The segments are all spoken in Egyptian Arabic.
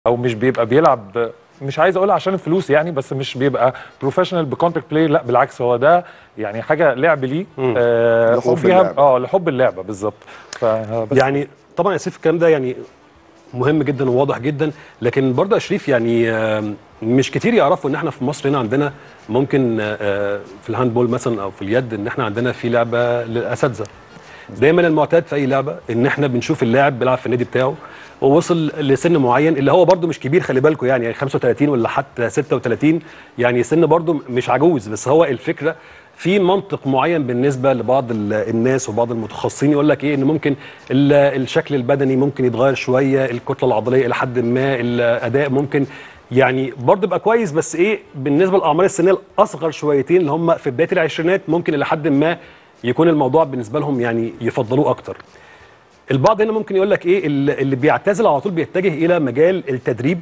او مش بيبقى بيلعب مش عايز اقول عشان الفلوس يعني بس مش بيبقى بروفيشنال بكونتاكت بلاي لا بالعكس هو ده يعني حاجه لعب ليه آه لحب وفيها اللعبة. اه لحب اللعبه بالظبط فبس يعني طبعا يا سيف الكلام ده يعني مهم جدا وواضح جدا لكن برضه يا شريف يعني آم، مش كتير يعرفوا ان احنا في مصر هنا عندنا ممكن آه، في الهاندبول مثلا او في اليد ان احنا عندنا في لعبه للاساتذه دايما المعتاد في اي لعبه ان احنا بنشوف اللاعب بيلعب في النادي بتاعه ووصل لسن معين اللي هو برضه مش كبير خلي بالكم يعني يعني 35 ولا حتى 36 يعني سن برضه مش عجوز بس هو الفكره في منطق معين بالنسبه لبعض ال- الناس وبعض المتخصصين يقول لك ايه ان ممكن ال- الشكل البدني ممكن يتغير شويه الكتله العضليه الى حد ما الاداء ممكن يعني برضه يبقى كويس بس ايه بالنسبه للاعمار السنيه الاصغر شويتين اللي هم في بدايه العشرينات ممكن الى حد ما يكون الموضوع بالنسبه لهم يعني يفضلوه اكتر البعض هنا ممكن يقول لك ايه اللي اللي بيعتزل على طول بيتجه الى مجال التدريب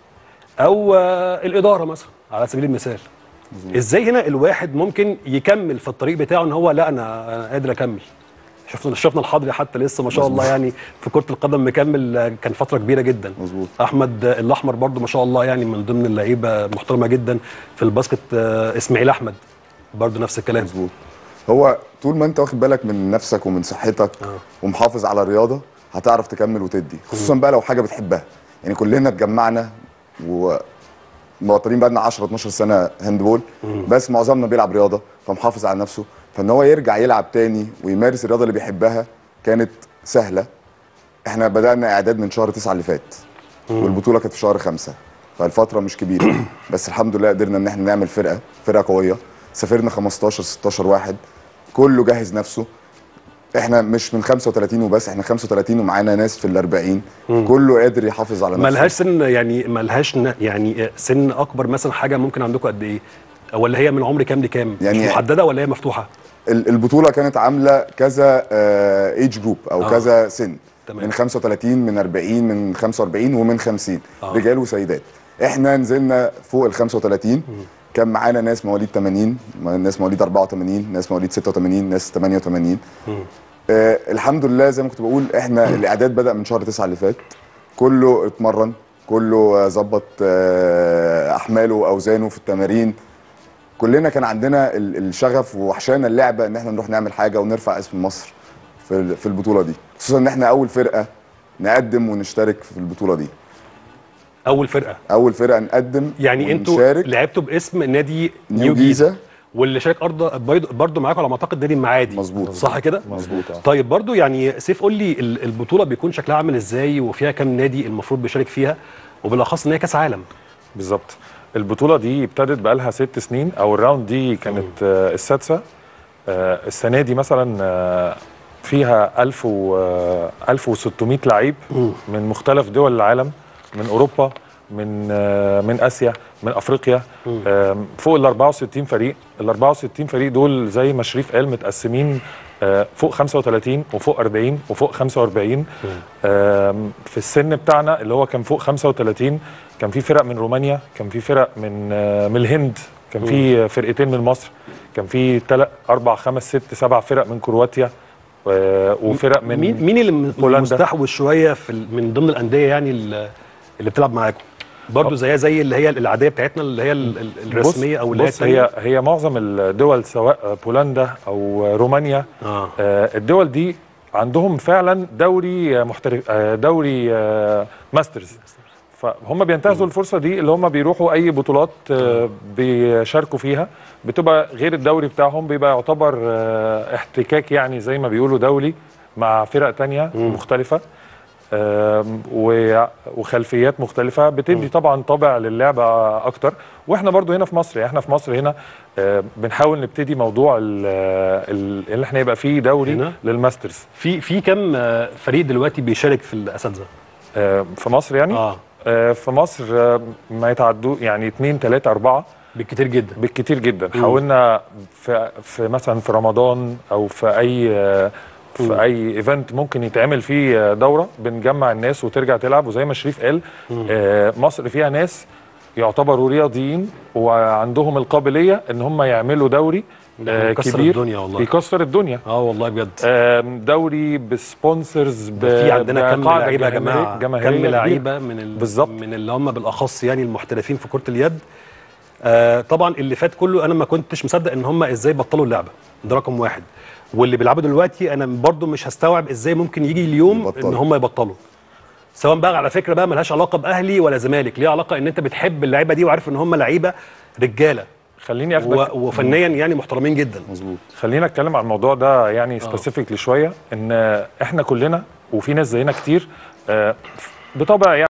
او آه، الاداره مثلا على سبيل المثال ازاي هنا الواحد ممكن يكمل في الطريق بتاعه ان هو لا انا أنا قادر اكمل شفنا شفنا الحضري حتى لسه ما شاء الله يعني في كره القدم مكمل آه، كان فتره كبيره جدا مظبوط. احمد آه، الاحمر برضو ما شاء الله يعني من ضمن اللعيبه محترمه جدا في الباسكت آه، اسماعيل احمد برضو نفس الكلام مظبوط هو طول ما انت واخد بالك من نفسك ومن صحتك ومحافظ على الرياضه هتعرف تكمل وتدي خصوصا بقى لو حاجه بتحبها يعني كلنا اتجمعنا ومواطنين بقى لنا 10 12 سنه هاندبول بس معظمنا بيلعب رياضه فمحافظ على نفسه فان هو يرجع يلعب تاني ويمارس الرياضه اللي بيحبها كانت سهله احنا بدانا اعداد من شهر 9 اللي فات والبطوله كانت في شهر خمسة فالفتره مش كبيره بس الحمد لله قدرنا ان احنا نعمل فرقه فرقه قويه سافرنا 15 16 واحد كله جهز نفسه احنا مش من 35 وبس احنا 35 ومعانا ناس في ال 40 كله قادر يحافظ على نفسه ملهاش سن يعني ملهاش ن- يعني سن اكبر مثلا حاجه ممكن عندكم قد ايه ولا هي من عمر كام لكام يعني- مش محدده ولا هي مفتوحه ال- البطوله كانت عامله كذا ايج جروب او آه. آه. كذا سن تمام. من 35 من 40 من 45 ومن 50 آه. آه. رجال وسيدات احنا نزلنا فوق ال 35 كان معانا ناس مواليد 80 ناس مواليد 84 ناس مواليد 86 ناس 88 آه الحمد لله زي ما كنت بقول احنا الاعداد بدا من شهر 9 اللي فات كله اتمرن كله آه، ظبط آه احماله واوزانه في التمارين كلنا كان عندنا ال- الشغف ووحشانا اللعبه ان احنا نروح نعمل حاجه ونرفع اسم مصر في ال- في البطوله دي خصوصا ان احنا اول فرقه نقدم ونشترك في البطوله دي اول فرقه اول فرقه نقدم يعني انتوا ونشارك لعبتوا باسم نادي نيو جيزة. واللي شارك ارض برضه معاكم على ما اعتقد نادي المعادي مظبوط. صح كده مظبوط آه. طيب برضه يعني سيف قول لي ال- البطوله بيكون شكلها عامل ازاي وفيها كام نادي المفروض بيشارك فيها وبالاخص ان هي كاس عالم بالظبط البطوله دي ابتدت بقالها ست سنين او الراوند دي كانت آه، السادسه آه، السنه دي مثلا آه، فيها 1000 و آه، 1600 لعيب من مختلف دول العالم من اوروبا من آه، من اسيا من افريقيا آم، فوق ال 64 فريق ال 64 فريق دول زي ما شريف قال متقسمين آه، فوق 35 وفوق 40 وفوق 45 آم، في السن بتاعنا اللي هو كان فوق 35 كان في فرق من رومانيا كان في فرق من آه، من الهند كان في فرقتين من مصر كان في تلات اربع خمس ست سبع فرق من كرواتيا آه، وفرق من مين مين اللي م- بولندا. مستحوذ شويه في ال- من ضمن الانديه يعني ال- اللي بتلعب معاكم برضه زيها زي اللي هي العاديه بتاعتنا اللي هي ال- ال- الرسميه او اللي هي بص هي التانية؟ هي معظم الدول سواء بولندا او رومانيا آه. آه الدول دي عندهم فعلا دوري آه، محترف آه، دوري آه، ماسترز فهم بينتهزوا الفرصه دي اللي هم بيروحوا اي بطولات آه، بيشاركوا فيها بتبقى غير الدوري بتاعهم بيبقى يعتبر آه، احتكاك يعني زي ما بيقولوا دولي مع فرق تانية مختلفه آم، و- وخلفيات مختلفة بتدي طبعا طابع للعبة أكتر وإحنا برضو هنا في مصر يعني إحنا في مصر هنا آه، بنحاول نبتدي موضوع ال- ال- اللي إحنا يبقى فيه دوري هنا؟ للماسترز في في كام آه، فريق دلوقتي بيشارك في الاساتذه؟ آه، في مصر يعني اه آه، في مصر آه، ما يتعدوا يعني اتنين تلاتة أربعة بالكتير جدا بالكتير جدا حاولنا في, في مثلا في رمضان أو في أي آه، في اي ايفنت ممكن يتعمل فيه آه، دوره بنجمع الناس وترجع تلعب وزي ما شريف قال آه، مصر فيها ناس يعتبروا رياضيين وعندهم القابليه ان هم يعملوا دوري آه، بيكسر كبير الدنيا والله. بيكسر الدنيا اه والله بجد آم، دوري بسبونسرز ب- ده في عندنا كم بقاعدة لعيبه يا جماهيرية- جماعه جماهيرية كم كبيرة. لعيبه من ال... بالظبط. من اللي هم بالاخص يعني المحترفين في كره اليد آه طبعا اللي فات كله انا ما كنتش مصدق ان هم ازاي بطلوا اللعبه ده رقم واحد واللي بيلعبوا دلوقتي انا برضو مش هستوعب ازاي ممكن يجي اليوم يبطلوا. ان هم يبطلوا سواء بقى على فكره بقى ملهاش علاقه باهلي ولا زمالك ليها علاقه ان انت بتحب اللعيبه دي وعارف ان هم لعيبه رجاله خليني اخدك و... وفنيا يعني محترمين جدا مظبوط خلينا اتكلم عن الموضوع ده يعني سبيسيفيكلي شويه ان احنا كلنا وفي ناس زينا كتير آه، بطبع يعني